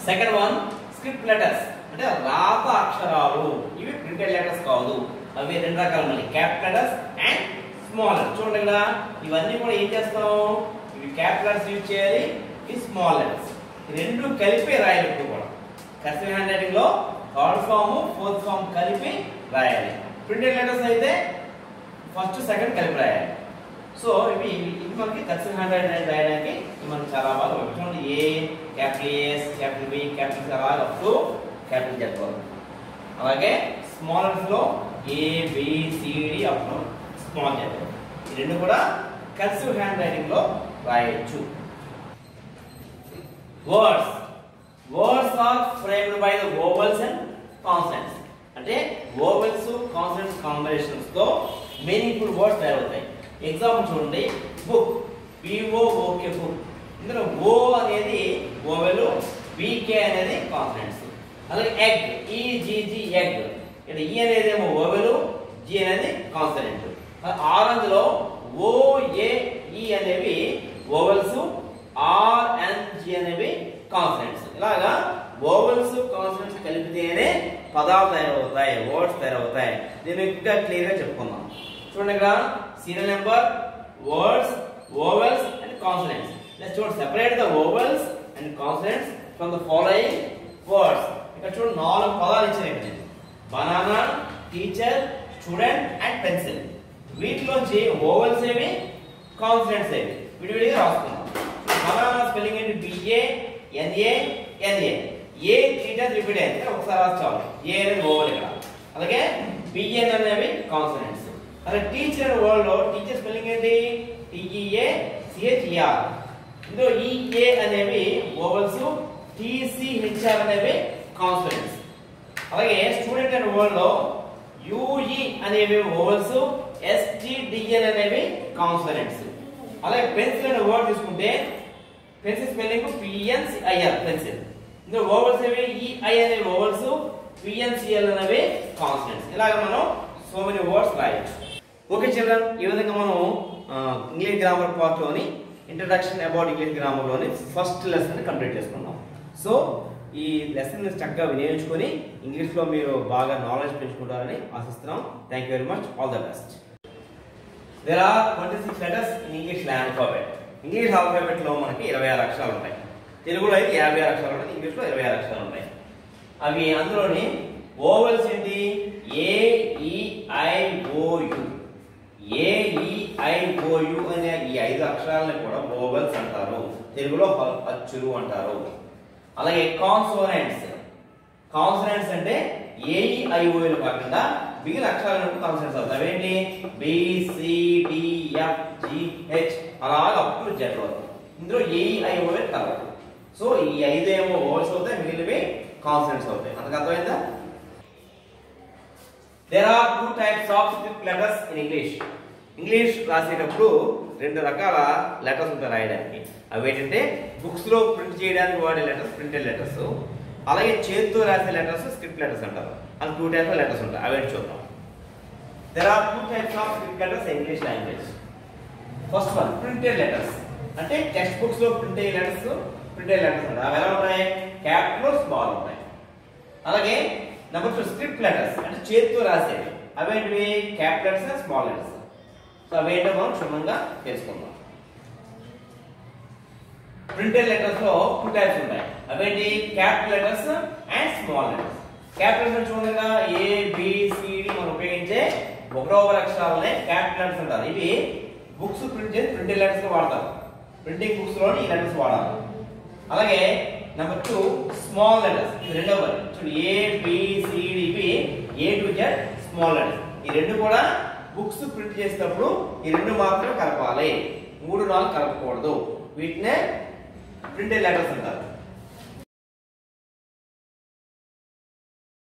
Second one script letters అంటే రాత అక్షరాలు ఇవి ప్రింటెడ్ లెటర్స్ కాదు అవి రెండు రకాలు మళ్ళీ cap letters and small letters చూడండి ఇక్కడ ఇవన్నీ కూడా ఏం చేస్తాం ఇవి క్యాప్ లెటర్స్ యూజ్ చేయాలి ఇవి స్మాల్ లెటర్స్ ఈ రెండు కలిపి రాయాలి ఇప్పుడు కూడా కర్సివ్ హ్యాండ్ రైటింగ్ లో థర్డ్ ఫామ్ ఫోర్త్ ఫామ్ కలిపి రాయాలి ప్రింటెడ్ లెటర్స్ అయితే ఫస్ట్ సెకండ్ కలిపి రాయాలి సో ఇవి ఇది మనకి కర్సివ్ హ్యాండ్ రైటింగ్ రాయడానికి ఇది మనకి చాలా బాగా ఉపయోగపడుతుంది. చూడండి A capital as capital B capital అలా అప్ టు క్యాపిటల్ జెడ్ వరకు అలాగే స్మాల్ లెటర్స్ లో A B C D up to small Z ఈ రెండు కూడా కర్సివ్ హ్యాండ్ రైటింగ్ లో రాయొచ్చు words words are framed by the vowels and consonants అంటే వోవెల్స్ కాన్సనెంట్స్ కాంబినేషన్స్ తో మీనింగ్ఫుల్ వర్డ్స్ తయారవుతాయి ఎగ్జాంపుల్ చూడండి బుక్ బిఓ ఓకే బుక్ ఇందులో ఓ అనేది ఓవెల్ బీకే అనేది కాన్సనెంట్స్ అలాగే ఎగ్ ఈజీజీ ఎగ్ ఇక్కడ ఈ అనేది ఏమో ఓవెల్ జి అనేది కాన్సనెంట్ ఆరెంజ్ లో ఓ ఏ ఈ అనేవి ఓవెల్స్ ఆర్ అండ్ జి అనేవి కాన్సనెంట్స్ ఇలాగా ఓవెల్స్ కాన్సనెంట్స్ కలిపితేనే పదాలు తయారవుతాయి వర్డ్స్ తయారవుతాయి దీన్ని ఇంకా క్లియర్ గా చెప్పుకుందాం చూడండి ఇక్కడ serial number words vowels and consonants next చూడండి separate the vowels and consonants from the following words ఇక్కడ చూడండి నాలుగు పదాలు ఇచ్చారు ఇక్కడ banana teacher student and pencil వీటిలోంచి ఓవెల్స్ ఏవి కాన్సనెంట్స్ ఏవి విడివిడిగా రాసుకుందాం బనానా స్పెల్లింగ్ ఏంటి B A N A N A A three times repeat అయింది ఇక్కడ ఒకసారి రాసి చాలు ఏ అనేది ఓవెల్ ఇక్కడ అలాగే బిఎన్ అనేవి కాన్సనెంట్స్ అలాగే టీచర్ అనే వర్డ్ లో టీచర్ స్పెల్లింగ్ ఏంటి టిఈఏ సిహెచ్ఈఆర్ ఇందులో ఈఏ అనేవి ఓవెల్స్ టిసిహెచ్ఆర్ అనేవి కాన్సనెంట్స్ అలాగే స్టూడెంట్ అనే వర్డ్ లో యుఈ అనేవి ఓవెల్స్ ఎస్జిడిఎన్ అనేవి కాన్సనెంట్స్ అలాగే పెన్సిల్ అనే వర్డ్ తీసుకుంటే పెన్సిల్ స్పెల్లింగ్ పిఎన్సిఐఆర్ పెన్సిల్ ఇందులో ఓవెల్స్ ఏవి ఈఐ అనేవి ఓవెల్స్ పిఎన్సిఎల్ అనేవి కాన్సనెంట్స్ ఇలాగ మనం సో మెనీ వర్డ్స్ రాయొచ్చు ఓకే చిల్డ్రన్ ఈ విధంగా మనం ఇంగ్లీష్ గ్రామర్ పార్ట్ లోని ఇంట్రడక్షన్ అబౌట్ ఇంగ్లీష్ గ్రామర్ లోని ఫస్ట్ లెసన్ కంప్లీట్ చేసుకున్నాం సో ఈ లెసన్ చక్కగా వినియోగించుకొని ఇంగ్లీష్ లో మీరు బాగా నాలెడ్జ్ పెంచుకుంటారని ఆశిస్తున్నాం thank you very much all the best there are twenty six letters in English alphabet English alphabet లో మనకి ఇరవై ఆరు అక్షరాలు ఉంటాయి తెలుగులో అయితే యాభై ఆరు అక్షరాలు ఉంటాయి ఇంగ్లీష్ లో ఇరవై ఆరు అక్షరాలు ఉంటాయి అవి అందులోని ఓవెల్స్ ఏంటి ఏ ఈ ఐ ఓ యు ఏ ఈ ఐ ఓ యు అనే ఈ ఐదు అక్షరాలని కూడా ఓవెల్స్ అంటారు తెలుగులో హ- అచ్చులు అంటారు అలాగే కాన్సోనెంట్స్ కాన్సనెంట్స్ అంటే ఏఈ ఐఓలు కాకుండా మిగిలిన అక్షరాలను కాన్సనెంట్స్ అవుతాయి అవేంటి B C D F G H అలాగ అప్పుడు జెడ్ వరకు ఇందులో ఏఈ ఐఓలు కలవదు సో ఈ ఐదు ఏమో ఓవర్స్ అవుతాయి మిగిలినవి కాన్సనెంట్స్ అవుతాయి అంతకు అర్థమైందా there are two types of script letters in English English రాసేటప్పుడు రెండు రకాల లెటర్స్ ఉంటాయి రాయడానికి అవి ఏంటంటే బుక్స్ లో ప్రింట్ చేయడానికి వాడే లెటర్స్ ప్రింటెడ్ లెటర్స్ అలాగే చేతితో రాసే లెటర్స్ స్క్రిప్ట్ లెటర్స్ అంటారు అది టూ టైప్స్ ఆఫ్ లెటర్స్ ఉంటాయి అవి ఏంటి చూద్దాం there are two types of script letters English language first one printed letters అంటే టెక్స్ట్ బుక్స్ లో ప్రింట్ అయ్యే లెటర్స్ ప్రింటెడ్ లెటర్స్ ఉంటాయి అవి ఎలా ఉంటాయి క్యాపిటల్ స్మాల్ ఉంటాయి అలాగే నెంబర్ టూ స్క్రిప్ట్ లెటర్స్ అంటే చేతితో రాసేవి అవేంటివి క్యాపిటల్స్ స్మాల్ లెటర్స్ సో అవేంటో మనం క్షుణ్ణంగా తెలుసుకుందాం ప్రింటెడ్ లెటర్స్ లో టూ టైప్స్ ఉంటాయి అవేంటి capital letters and small letters capital letters చూడగా ఏ బి సి డి మనం ఉపయోగించే ఒకటో అక్షరాలనే క్యాపిటల్ లెటర్స్ అంటారు ఇవి బుక్స్ ప్రింట్ చేసి ప్రింటెడ్ లెటర్స్ లో వాడతారు ప్రింటింగ్ బుక్స్ లోని ఈ లెటర్స్ వాడాలి అలాగే నెంబర్ టూ స్మాల్ లెటర్స్ ఇది రెండో పని చూడు ఏ బి సి డి ఇవి A to Z small letters ఈ రెండు కూడా బుక్స్ ప్రింట్ చేసేటప్పుడు ఈ రెండు మాత్రం కలపాలి మూడు నాలుగు కలపకూడదు వీటినే ప్రింటెడ్ లెటర్స్ అంటారు